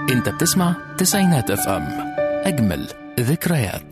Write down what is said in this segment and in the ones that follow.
انت بتسمع تسعينات اف ام اجمل ذكريات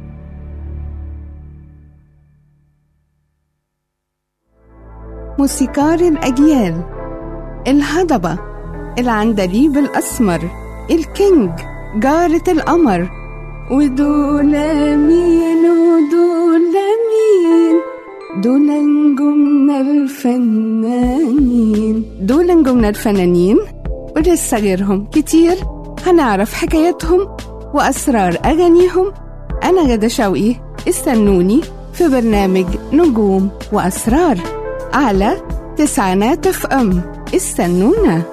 موسيقار الأجيال الهضبة العندليب الأسمر الكينج جارة القمر ودول مين ودول مين دول نجومنا الفنانين دول نجومنا الفنانين ولسه غيرهم كتير هنعرف حكاياتهم وأسرار أغانيهم أنا غدا شوقي استنوني في برنامج نجوم وأسرار على تسعينات اف ام استنونا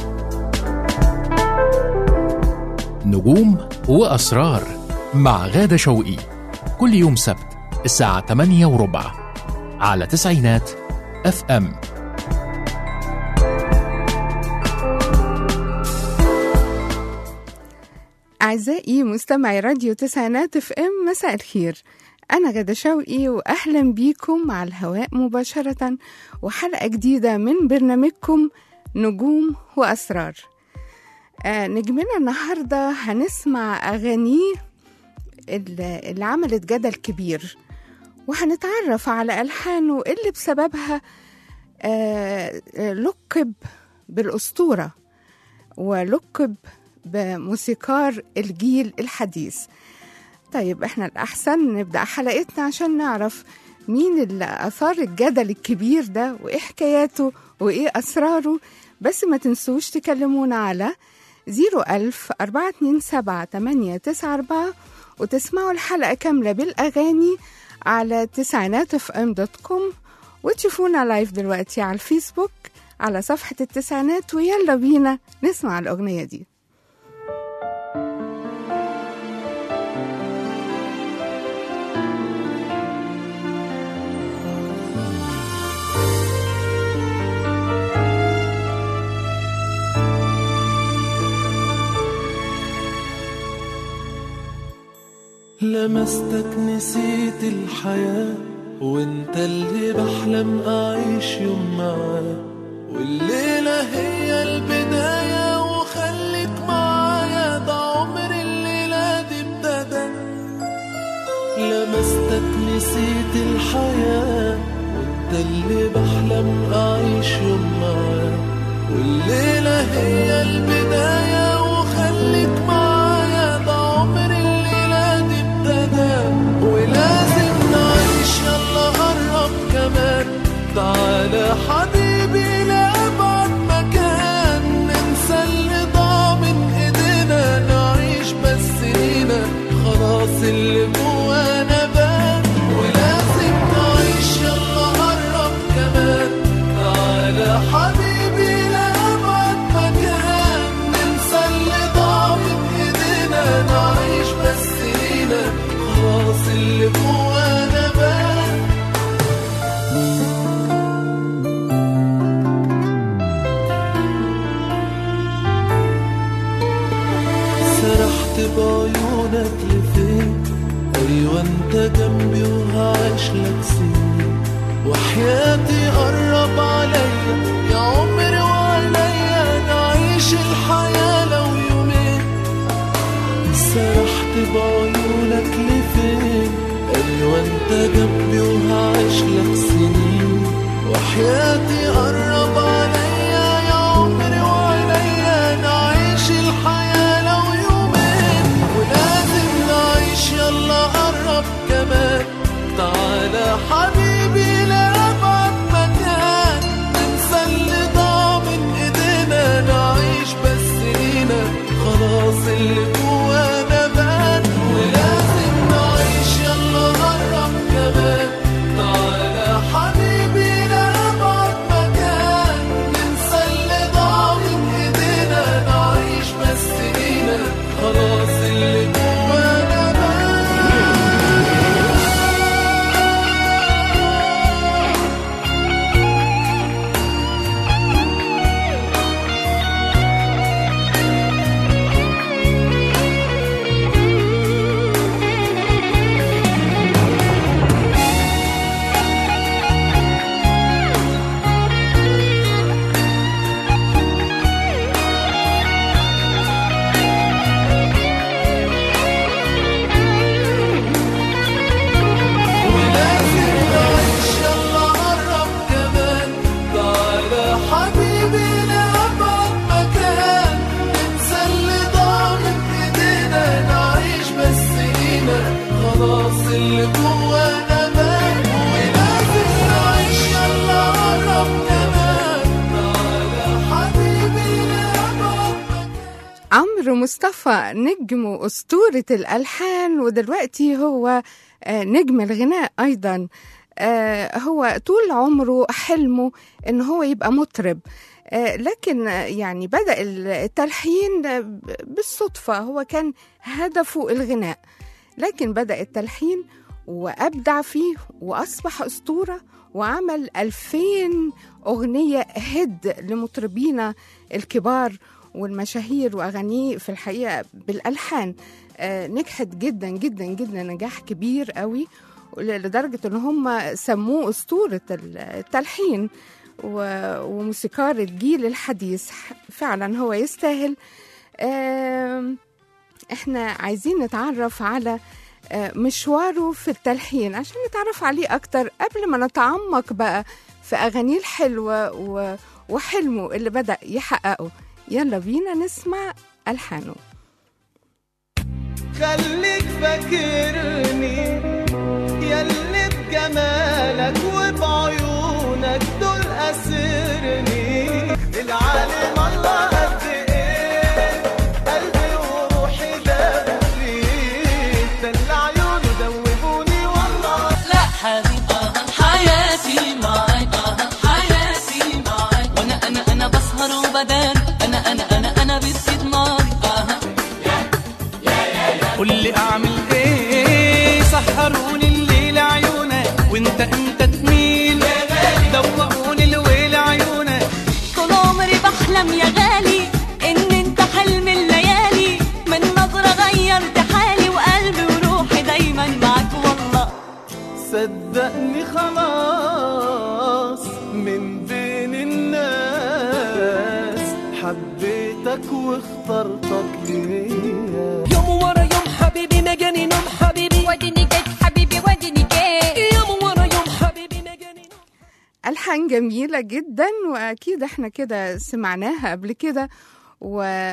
نجوم وأسرار مع غادة شوقي كل يوم سبت الساعة 8 وربع على تسعينات اف ام أعزائي مستمعي راديو تسعينات اف ام مساء الخير أنا غدا شوقي وأهلا بيكم على الهواء مباشرة وحلقة جديدة من برنامجكم نجوم وأسرار آه نجمنا النهاردة هنسمع أغانيه اللي اللي عملت جدل كبير وهنتعرف على ألحانه اللي بسببها آه آه، لقب بالأسطورة ولقب بموسيقار الجيل الحديث طيب احنا الأحسن نبدأ حلقتنا عشان نعرف مين اللي أثار الجدل الكبير ده وإيه حكاياته وإيه أسراره بس ما تنسوش تكلمونا على 01000 427 894 وتسمعوا الحلقة كاملة بالأغاني على تسعينات اف ام دوت كوم وتشوفونا لايف دلوقتي على الفيسبوك على صفحة التسعينات ويلا بينا نسمع الأغنية دي لمستك نسيت الحياة وانت اللي بحلم اعيش يوم معاه والليلة هي البداية وخليك معايا ده عمر الليلة دي ابتدى لمستك نسيت الحياة وانت اللي بحلم اعيش يوم معاه والليلة هي البداية وخليك معايا ده عمر الليلة دي ابتدى ولازم نعيش يلا قرب كمان تعالى حبيبي لأبعد مكان ننسى اللي ضاع من ايدينا نعيش بس لينا خلاص اللي جوانا بان ولازم نعيش يلا قرب كمان تعالى حبيبي لأبعد مكان ننسى اللي ضاع من ايدينا نعيش بس لينا خلاص اللي جوانا بان سرحت بعيونك لفين ايوه انت جنبي وهعيش لك سنين وحياتي قرب عليا يا عمري وعليا نعيش الحياة لو يومين سرحت بعيونك لفين ايوه انت جنبي وهعيش لك سنين وحياتي قرب عليا يا عمري وعليا نعيش الحياة لو يومين ولازم نعيش يلا قرب كمان تعالى حبيبي لأبعد مكان ننسى اللي ضاع من ايدينا نعيش بس لينا خلاص اللي جوانا بان ولازم نعيش يلا قرب كمان تعالى حبيبي لأبعد مكان ننسى اللي ضاع من ايدينا نعيش بس لينا خلاص اللي جوانا بان اللي جوانا بان ولازم نعيش يلا قرب كمان تعالى حبيبي نقرب عمرو مصطفى نجم أسطورة الألحان ودلوقتي هو آه، نجم الغناء أيضا آه، هو طول عمره حلمه إن هو يبقى مطرب آه، لكن آه، يعني بدأ التلحين آه، ب- بالصدفة هو كان هدفه الغناء لكن بدأ التلحين وأبدع فيه وأصبح أسطورة وعمل ألفين أغنية هد لمطربينا الكبار والمشاهير وأغانيه في الحقيقة بالألحان آه، نجحت جدا جدا جدا نجاح كبير قوي لدرجة إن هم سموه أسطورة التلحين و- وموسيقار الجيل الحديث فعلا هو يستاهل آم، احنا عايزين نتعرف على آه، مشواره في التلحين عشان نتعرف عليه أكتر قبل ما نتعمق بقى في أغانيه الحلوة و- وحلمه اللي بدأ يحققه يلا بينا نسمع ألحانه خليك فاكرني ياللي بجمالك وبعيونك دول أسرني العالم الله قد إيه قلبي وروحي دابوا فيه ده اللي عيونه دوبوني والله لا حبيب حياتي معاك حياتي معاك وانا انا انا بسهر وبدان انا انا انا انا بتزيد ناري قول لي اعمل ايه سحروني الليل عيونك وانت انت تميل دوقوني الويل عيونك طول عمري بحلم يا غالي ان انت حلم الليالي من نظرة غيرت حالي وقلبي وروحي دايما معاك والله صدقني خلاص من بين الناس حبيتك واخترتك ليا يوم ورا يوم حبيبي نجاني نوم حبيبي وديني جيت حبيبي وديني جيت يوم ورا يوم حبيبي نجاني نوم ألحان جميلة جدا وأكيد احنا كده سمعناها قبل كده و...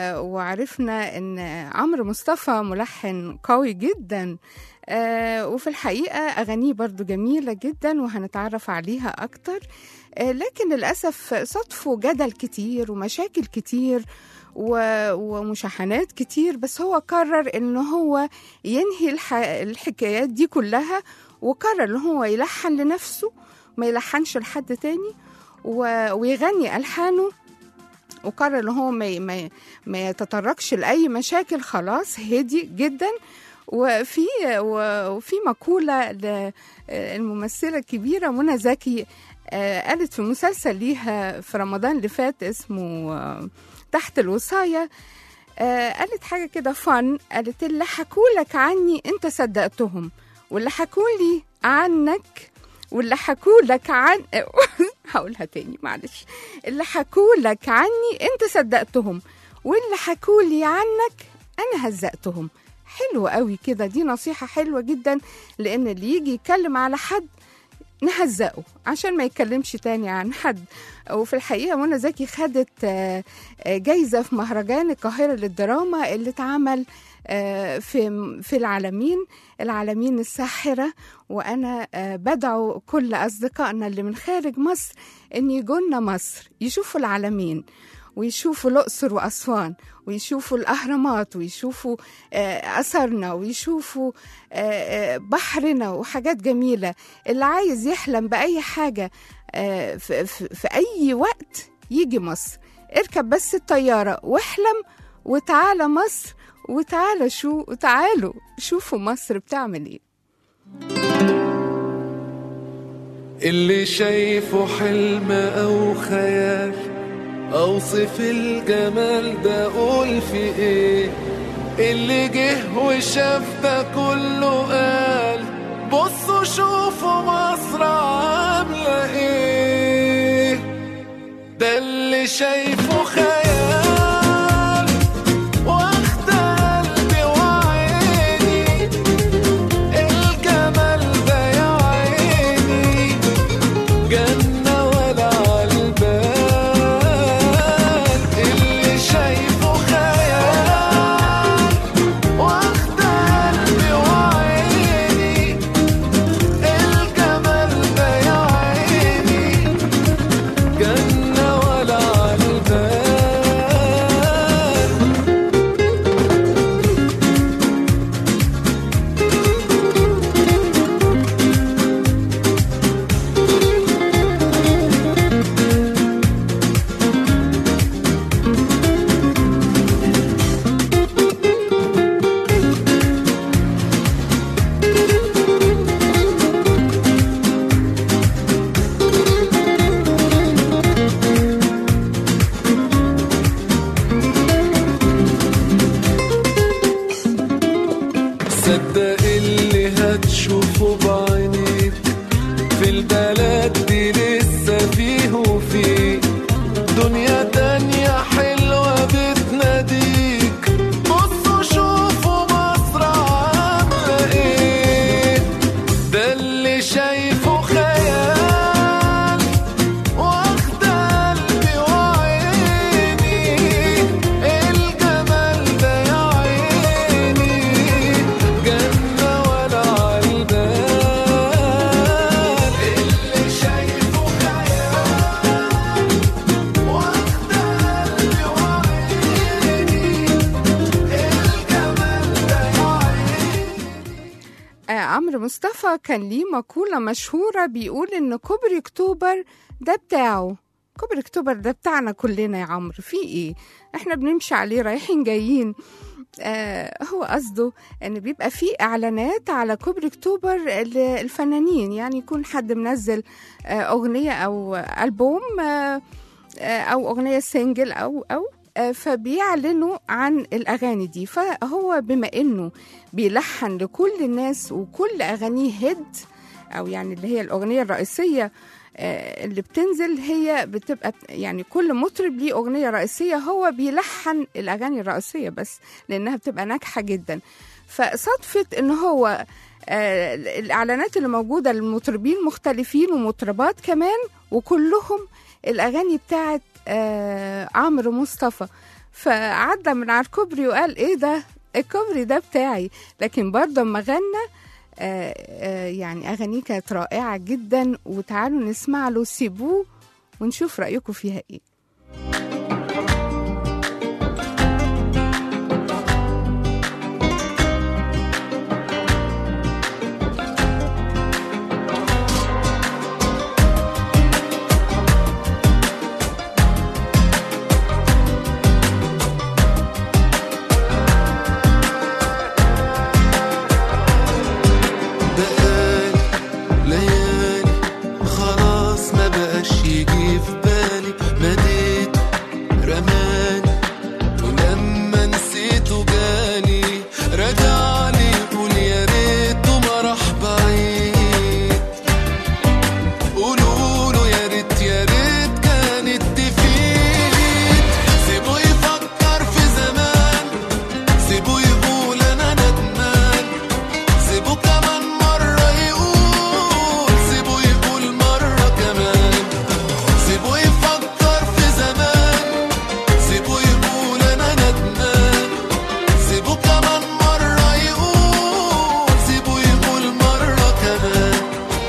وعرفنا ان عمرو مصطفى ملحن قوي جدا آه وفي الحقيقة أغانيه برضو جميلة جدا وهنتعرف عليها أكتر آه لكن للأسف صدفوا جدل كتير ومشاكل كتير و- ومشاحنات كتير بس هو قرر ان هو ينهي الح... الحكايات دي كلها وقرر ان هو يلحن لنفسه ما يلحنش لحد تاني و... ويغني ألحانه وقرر ان هو ما, ما, ما يتطرقش لاي مشاكل خلاص هدي جدا وفي وفي مقوله للممثله الكبيره منى زكي آه، قالت في مسلسل ليها في رمضان اللي فات اسمه آه، تحت الوصايه آه، قالت حاجه كده فن قالت اللي حكولك عني انت صدقتهم واللي حكولي عنك واللي حكولك عن هقولها تاني معلش اللي حكولك عني انت صدقتهم واللي حكولي عنك انا هزقتهم حلو قوي كده دي نصيحة حلوة جدا لان اللي يجي يتكلم على حد نهزقه عشان ما يتكلمش تاني عن حد وفي الحقيقة منى زكي خدت آه، آه، جايزة في مهرجان القاهرة للدراما اللي اتعمل آه، في في العالمين العالمين الساحرة وأنا آه، بدعو كل أصدقائنا اللي من خارج مصر إن يجونا مصر يشوفوا العالمين ويشوفوا الأقصر وأسوان ويشوفوا الأهرامات ويشوفوا آه، أثرنا ويشوفوا آه، آه، بحرنا وحاجات جميلة اللي عايز يحلم بأي حاجة آه، في, في, في أي وقت يجي مصر اركب بس الطيارة واحلم وتعالى مصر وتعالى شو وتعالوا شوفوا مصر بتعمل ايه اللي شايفه حلم او خيال اوصف الجمال ده اقول في ايه اللي جه وشاف ده كله قال بصوا شوفوا مصر عامله ايه ده اللي شايفه خيال واخد قلبي وعيني الجمال ده يا عيني جنة ولا عالبال اللي شايفه خيال واخد قلبي وعيني مصطفى كان ليه مقولة مشهورة بيقول إن كوبري أكتوبر ده بتاعه كوبري أكتوبر ده بتاعنا كلنا يا عمرو في إيه؟ إحنا بنمشي عليه رايحين جايين آه هو قصده ان بيبقى فيه اعلانات على كوبري اكتوبر للفنانين يعني يكون حد منزل آه اغنيه او البوم آه آه او اغنيه سنجل او او آه فبيعلنوا عن الاغاني دي فهو بما انه بيلحن لكل الناس وكل اغانيه هيد او يعني اللي هي الاغنيه الرئيسيه آه، اللي بتنزل هي بتبقى يعني كل مطرب ليه اغنيه رئيسيه هو بيلحن الاغاني الرئيسيه بس لانها بتبقى ناجحه جدا فصدفه ان هو آه، الاعلانات اللي موجوده للمطربين مختلفين ومطربات كمان وكلهم الاغاني بتاعت آه، عمرو مصطفى فعدى من على الكوبري وقال ايه ده الكوبري ده بتاعي لكن برضه اما غنى آه، آه، يعني اغانيه كانت رائعه جدا وتعالوا نسمع له سيبوه ونشوف رايكم فيها ايه بقالي ليالي خلاص ما بقاش يجي في بالي مديت رماني ولما نسيته جالي رجعلي يقول يا ريته ما راح بعيد قولوله يا ريت يا ريت كانت تفيد سيبه يفكر في زمان سيبه يقول انا ندمان سيبه كمان مرة يقول سيبه يقول مرة كمان سيبه يفكر في زمان سيبه يقول أنا ندمان سيبه كمان مرة يقول سيبه يقول مرة كمان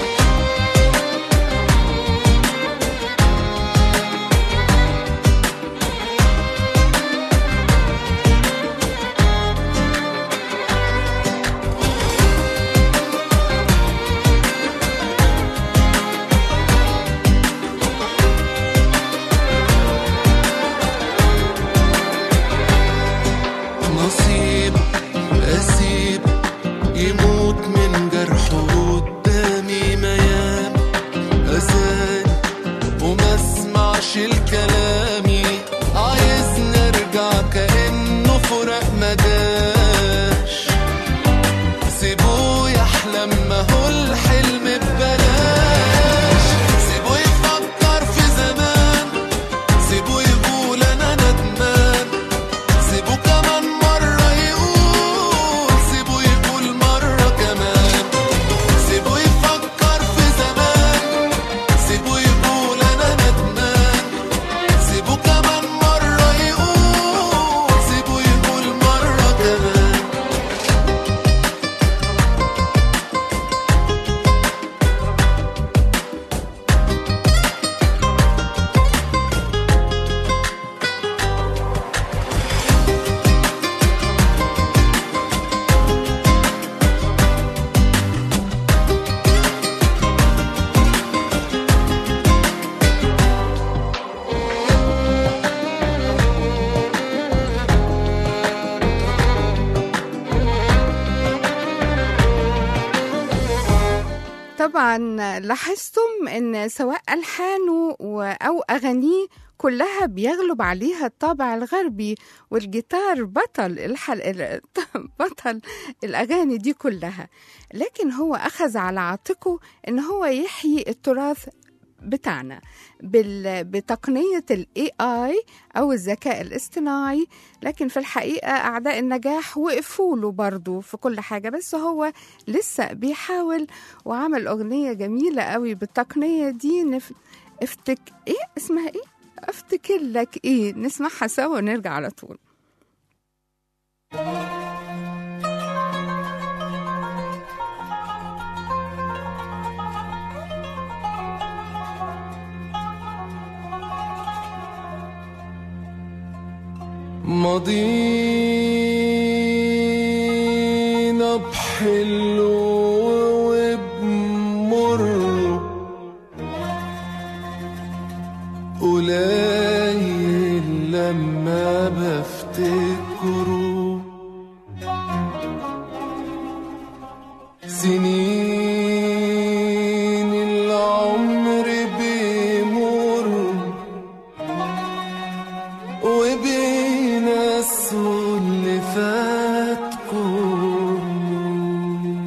نصيب أسيب يموت من جرحه قدامي ميام أساني وما اسمعش الكلامي عايز نرجع كأنه فراق مداش سيبوه يحلم ما هو الحلم ببلاش سيبوه يفكر في زمان سيبوه يقول انا ندمان سيبوه كمان مرة يقول سيبوه يقول مرة كمان سيبوه يفكر في زمان سيبوه يقول انا ندمان سيبوه كمان مرة يقول سيبوه يقول مرة كمان طبعا لاحظتم ان سواء الحانه و- او اغانيه كلها بيغلب عليها الطابع الغربي والجيتار بطل الحل... ال- بطل الاغاني دي كلها لكن هو اخذ على عاتقه ان هو يحيي التراث بتاعنا بال... بتقنية ال AI أو الذكاء الاصطناعي لكن في الحقيقة أعداء النجاح وقفوا له برضه في كل حاجة بس هو لسه بيحاول وعمل أغنية جميلة قوي بالتقنية دي نف... افتك إيه اسمها إيه؟ أفتكر لك إيه نسمعها سوا ونرجع على طول ماضينا بحلو لما بفتكره سنين العمر بيمر وبينسوا اللي فات كله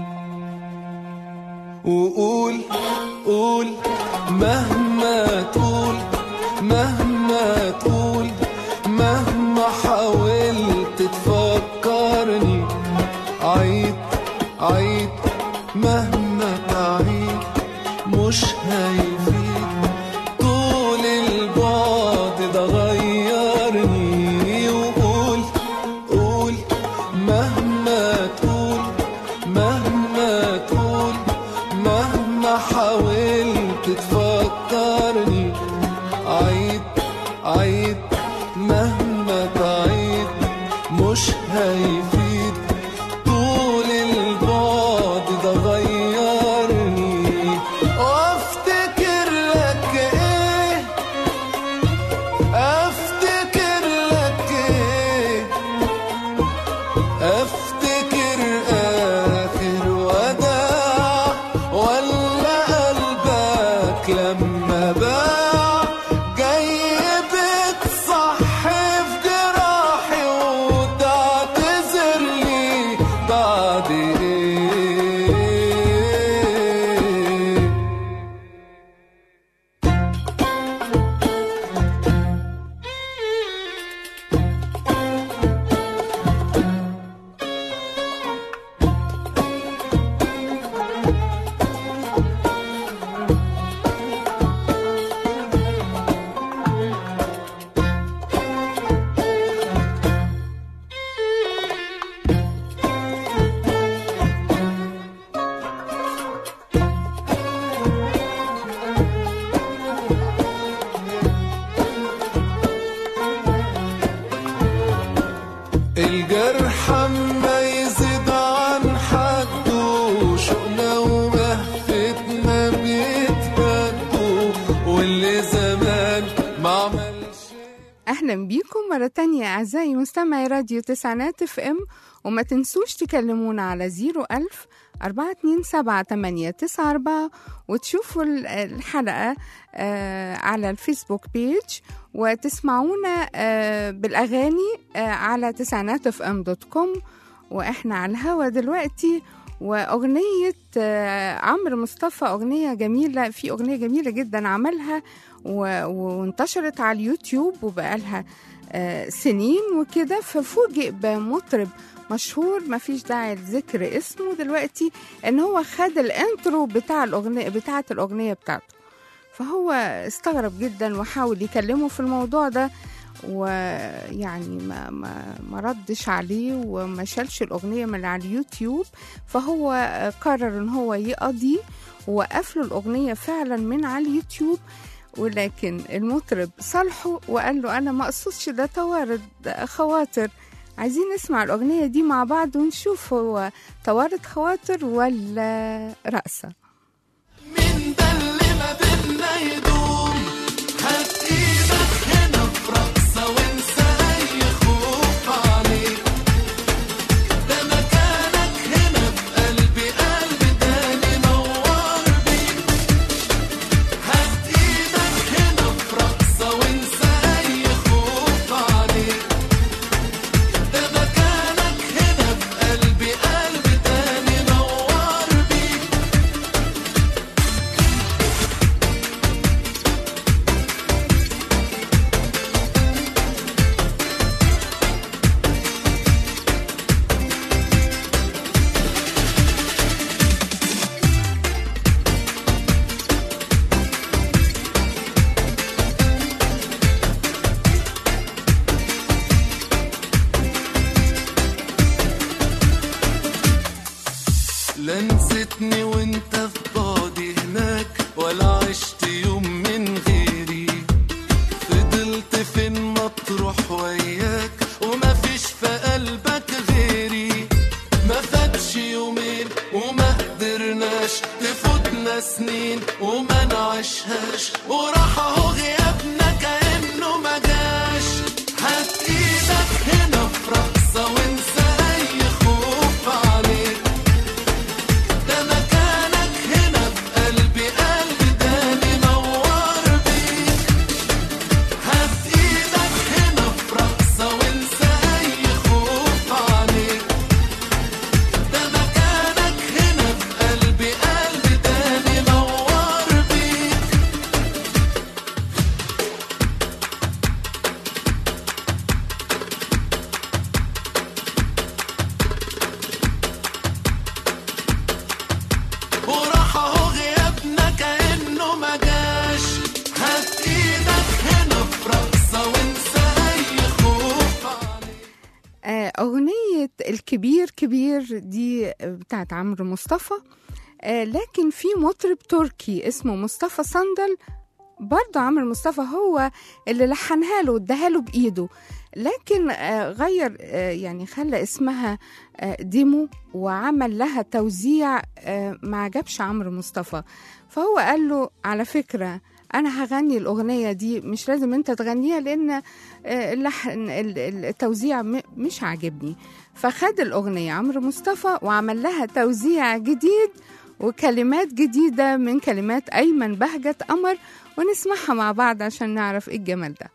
وقول قول مهما تقول مهما تقول مهما حاولت تفكرني عيد عيد مهما تعيد مش هيفيد طول البعد ده غيرني وقول قول مهما تقول مهما تقول مهما حاولت تفكرني عيد عيد مهما تعيد مش هيفيد طول البعد ده غيرني وافتكر لك ايه افتكر لك ايه افتكر اخر وداع ولا قلبك لما باع جاي بتصحي في جراحي وتعتذر لي بعد ايه الجرح اما يزيد عن حده شوقنا وهفتنا بيتهدوا واللي زمان ما عملش أهلا بيكم مرة تانية أعزائي مستمعي راديو تسعينات اف ام وما تنسوش تكلمونا على زيرو ألف أربعة اتنين سبعة تمانية تسعة أربعة وتشوفوا ال- الحلقة آه، على الفيسبوك بيج وتسمعونا آه، بالأغاني آه، على تسعينات اف ام دوت كوم وإحنا على الهوا دلوقتي وأغنية آه، عمرو مصطفى أغنية جميلة في أغنية جميلة جدا عملها و- وانتشرت على اليوتيوب وبقالها آه، سنين وكده ففوجئ بمطرب مشهور ما فيش داعي لذكر اسمه دلوقتي ان هو خد الانترو بتاع الاغنيه بتاعه الاغنيه بتاعته فهو استغرب جدا وحاول يكلمه في الموضوع ده ويعني ما ما ما ردش عليه وما شالش الاغنيه من على اليوتيوب فهو آه، قرر ان هو يقضي ووقف له الاغنيه فعلا من على اليوتيوب ولكن المطرب صالحه وقال له انا ما اقصدش ده توارد ده خواطر عايزين نسمع الأغنية دي مع بعض ونشوف هو توارد خواطر ولا رقصة مين ده اللي ما بينا يدوم هات ايدك هنا في رقصة وانسى اي خوف عليك ده مكانك هنا في قلبي قلبي تاني نور بيك هات ايدك هنا في رقصة وانسى اي خوف عليك ده مكانك هنا في قلبي قلبي تاني نور بيك لا نسيتني وانت في بعدي هناك ولا عشت يوم من غيري فضلت فين مطروح وياك وما فيش في قلبك غيري ما فاتش يومين وما قدرناش تفوتنا سنين وما نعيشهاش وراح اهو غيابنا كأنه ما جاش أغنية الكبير كبير دي بتاعت عمرو مصطفى آه، لكن في مطرب تركي اسمه مصطفى صندل برضه عمرو مصطفى هو اللي لحنها له واداها له بإيده لكن آه، غير آه، يعني خلى اسمها آه، ديمو وعمل لها توزيع آه، ما عجبش عمرو مصطفى فهو قال له على فكرة أنا هغني الأغنية دي مش لازم أنت تغنيها لأن آه، اللحن ال- ال- التوزيع م- مش عاجبني فخد الأغنية عمرو مصطفى وعمل لها توزيع جديد وكلمات جديدة من كلمات أيمن بهجة قمر ونسمعها مع بعض عشان نعرف إيه الجمال ده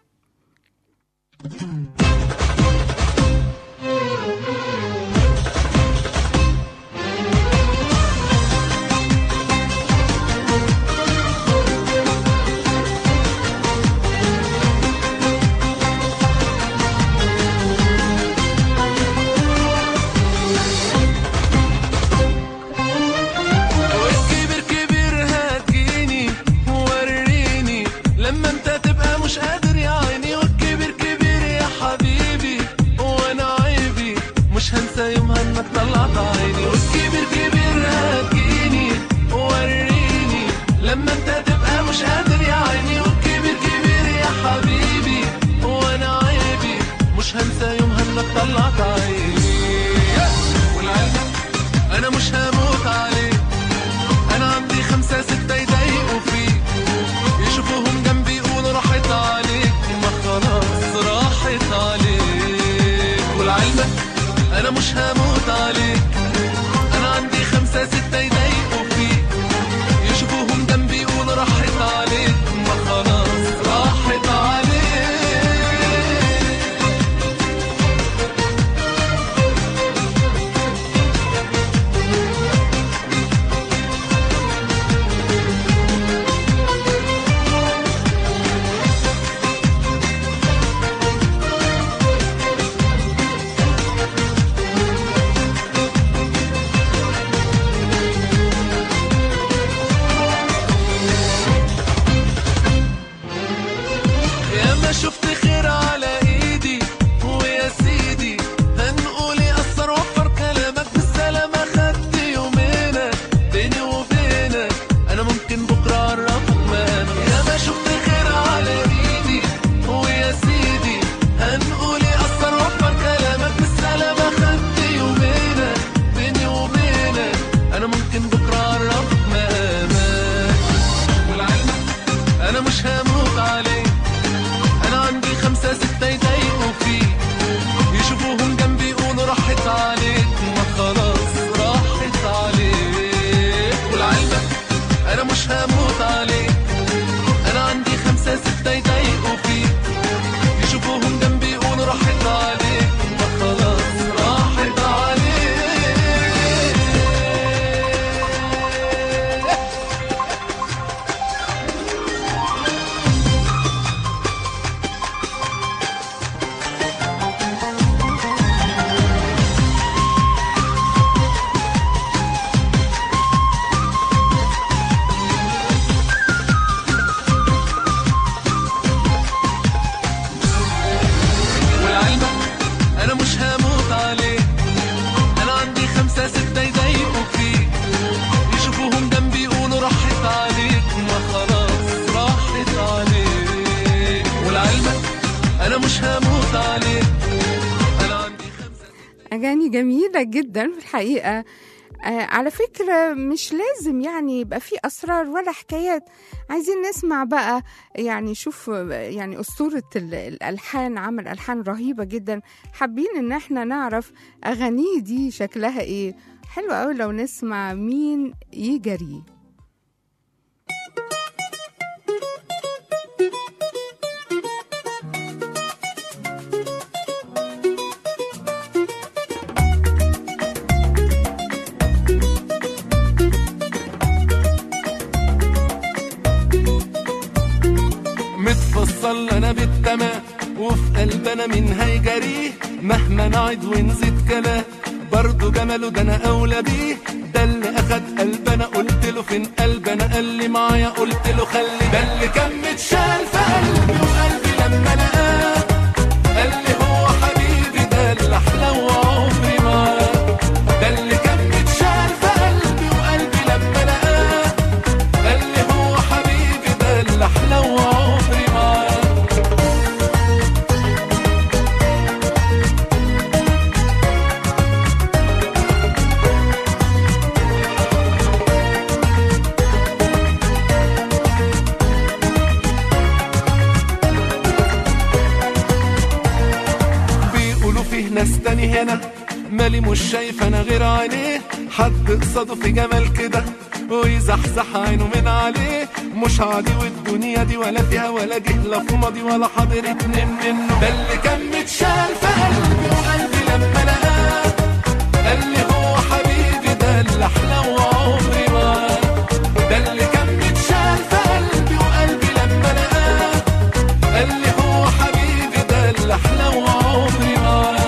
والكبير كبير هاتجيني وريني لما انت تبقى مش قادر يا عيني والكبير كبير يا حبيبي وانا عيبي مش هنسى يومها انك طلعت عيني والكبير كبير هاتجيني وريني لما انت تبقى مش قادر يا عيني والكبير كبير يا حبيبي وانا عيبي مش هنسى يومها انك طلعت عيني والعلم انا مش هموت عليك انا عندي خمسة ستة يضايقوا فيك يشوفوهم جنبي يقولوا راحت عليك ما خلاص راحت عليك ولعلمك انا مش هموت عليك انا عندي خمسة ستة يضايقوا فيك يشوفوهم جنبي يقولوا راحت عليك ما خلاص راحت عليك يا ما شفت خير على ايدي ويا سيدي هنقول يأثر وفر كلامك بالسلامة خدت يومينا بيني وبينك انا ممكن بكرة اعرفك مقامك يا ما شفت خير على ايدي ويا سيدي هنقول يأثر وفر كلامك بالسلامة خدت يومينا بيني وبينك انا ممكن بكرة اعرفك مقامك والعلم انا مش هموت عليك انا عندي خمسة ستة يضايقوا فيك يشوفوهم جنبي يقولوا راحت عليك ما خلاص راحت عليك ولعلمك انا مش هموت عليك انا عندي خمسة ستة يضايقوا فيك يشوفوهم جنبي يقولوا راحت عليك ما خلاص راحت عليك ولعلمك انا مش هموت عليك انا عندي خمسة ستة يضايقوا فيك يشوفوهم جنبي يقولوا راحت عليك ما خلاص راحت عليك ولعلمك انا مش هموت عليك انا عندي خمسة أغاني جميلة جدا في الحقيقة آه على فكرة مش لازم يعني يبقى في أسرار ولا حكايات عايزين نسمع بقى يعني شوف آه، يعني أسطورة ال- الألحان عمل ألحان رهيبة جدا حابين إن احنا نعرف أغانيه دي شكلها إيه حلو قوي لو نسمع مين يجري متفصل انا بالتمام وفي قلبنا مين هيجريه مهما نعد ونزيد كلام برضه جماله ده انا اولى بيه ده اللي اخد قلبنا قلت له فين قلبنا قال لي معايا قلت له خلي ده اللي كان متشال في قلبي وقلبي لما لقاه قال لي هو حبيبي ده اللي احلى ناس تاني هنا مالي مش شايف انا غير عينيه حد قصاده في جمال كده ويزحزح عينه من عليه مش عادي والدنيا دي ولا فيها ولا جه لا في ماضي ولا حاضر اتنين منه ده اللي كان متشال في قلبي وقلبي لما لقاه قال لي هو حبيبي ده اللي احلى وعمري معاه ده اللي كان متشال في قلبي وقلبي لما لقاه قال لي هو حبيبي ده اللي احلى وعمري معاه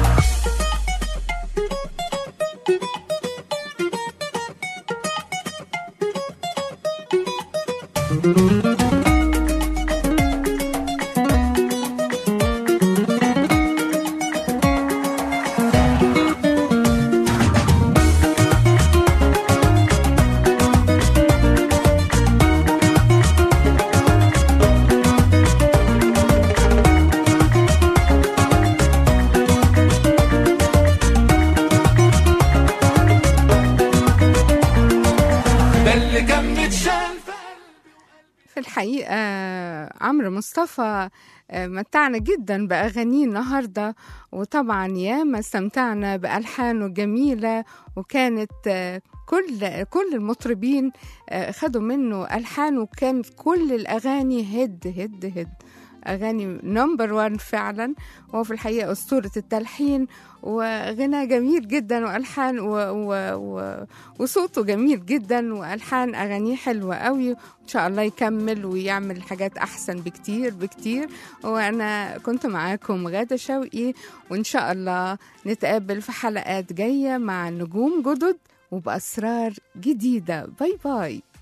ده اللي كان متشال في في الحقيقة عمرو مصطفى آه، متعنا جدا بأغانيه النهاردة وطبعا ياما استمتعنا بألحانه الجميلة وكانت آه، كل كل المطربين آه، خدوا منه ألحان وكانت كل الأغاني هد هد هد أغاني نمبر وان فعلا وهو في الحقيقة أسطورة التلحين وغنى جميل جدا وألحان و و و وصوته جميل جدا وألحان أغانيه حلوة قوي إن شاء الله يكمل ويعمل حاجات أحسن بكتير بكتير وأنا كنت معاكم غادة شوقي وإن شاء الله نتقابل في حلقات جاية مع نجوم جدد وبأسرار جديدة باي باي